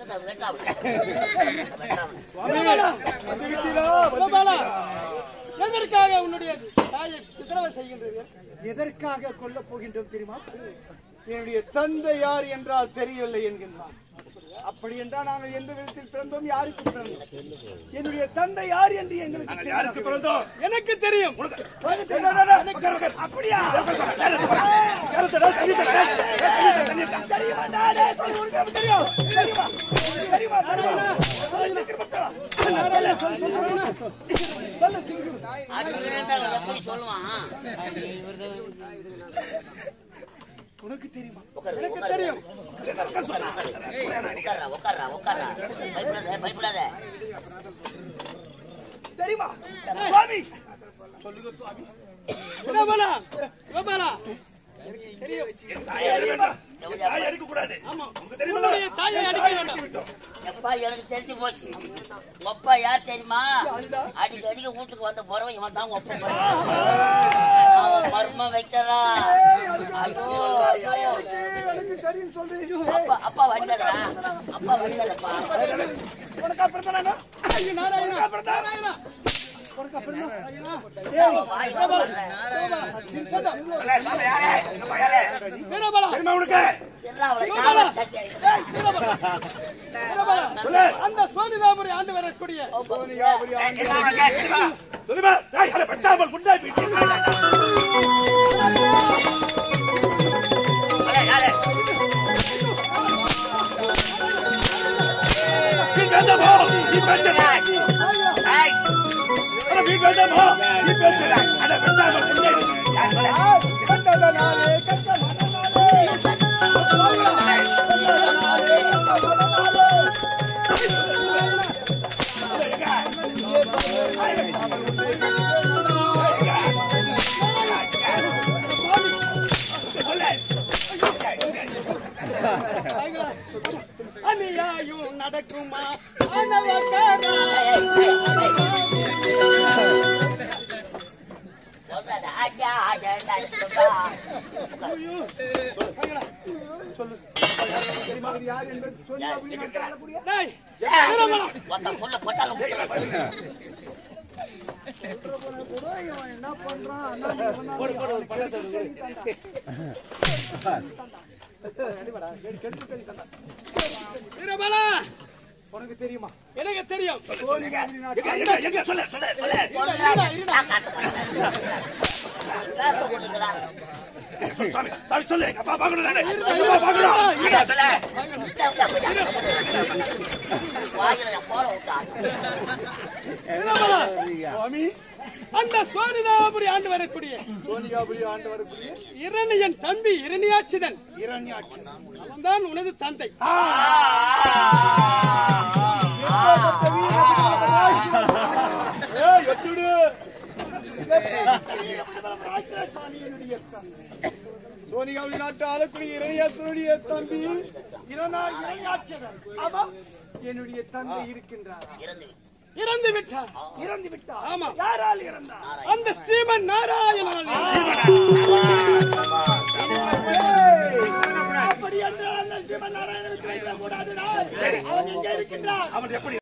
வெட்டத்தை வெட்டாம கோபாலா, வந்து விட்டீரா கோபாலா, எதற்காக உன்னுடைய தாயை சித்திரவதை செய்கின்றீர்கள் எதற்காக கொல்லப் போகின்றோம் தெரியுமா என்னுடைய தந்தை யார் என்றால் தெரியவில்லை என்கின்றான் அப்படி என்றால் நாங்கள் எந்த விதத்தில் பிறந்தோம் யாருக்கு பிறந்தோம் என்னுடைய தந்தை யார் என்று எங்களுக்கு யாருக்கு பிறந்தோம் எனக்கு தெரியும் அப்படியா அடுத்த எப்படி சொல்லுவான் உனக்கு தெரியுமா எனக்கு தெரியும் உட்கார்றா உட்கார்றா உட்கார்றா பயப்படாத பயப்படாத தெரியுமா சுவாமி கோபாலா கோபாலா தெரியும் ஆமா உன்னுடைய தாயை அடிக்க வேண்டாம் எப்பா எனக்கு தெரிஞ்சு போச்சு உங்க அப்பா யார் தெரியுமா அடிக்க அடிக்க வீட்டுக்கு வந்த போறவன் இவன் தான் உங்க அப்பா அவன் மர்மம் வைக்கிறா ஐயோ ஐயோ எனக்கு தெரியும் சொல்றேன் அப்பா அப்பா வடிக்காதடா அப்பா வடிக்காதப்பா உனக்கா பிறந்தானா ஐயோ, நாராயணா நாராயணா உனக்கா பிறந்தா அவன் வாய் வளர்றேன். வீரபாலா எல்லாம் அவளை சாவடி தட்டி வீரபாலா அந்த சுவாமிதாபுரி ஆண்டு வரக்கூடிய அநியாயம் நடக்குமா ஆனவக்காரா சொல்றத ஆச்சா ஆச்சா சொல்றா யார் என்பது சொல்லி அப்படி நான் காணக்கூடிய டேய் வீரபாலா ஒருத்தன் சொல்ல போட்டாலும் என்ன பண்றான் அண்ணா, நீ சொன்னா வீரபாலா உனக்கு தெரியுமா எனக்கு தெரியும் வீரபாலா சுவாமி அந்த சுவாமிதாபுரி ஆண்டு வரக்கூடிய சோனிகாபுரி ஆண்டு வரக்கூடிய இரணியன் தம்பி இரணியாட்சிதன் இரண்யாட்சி அவன்தான் உனது தந்தை ஏய், எத்துடு. சோனிகாபுரி நாட்டு ஆளக்கூடிய இரணியாத்தனுடைய தம்பி இரணா இரணியாட்சதன் ஆமா என்னுடைய தந்தை இருக்கின்றாரா இறந்து விட்டார் இறந்து விட்டார் ஆமா யாரால் இறந்தார் அந்த ஸ்ரீமன் நாராயணனால் அப்படி என்றால் அந்த சிவநாராயணனுக்கு கூடாது அவன் எங்கே இருக்கின்றார் அவன் எப்படி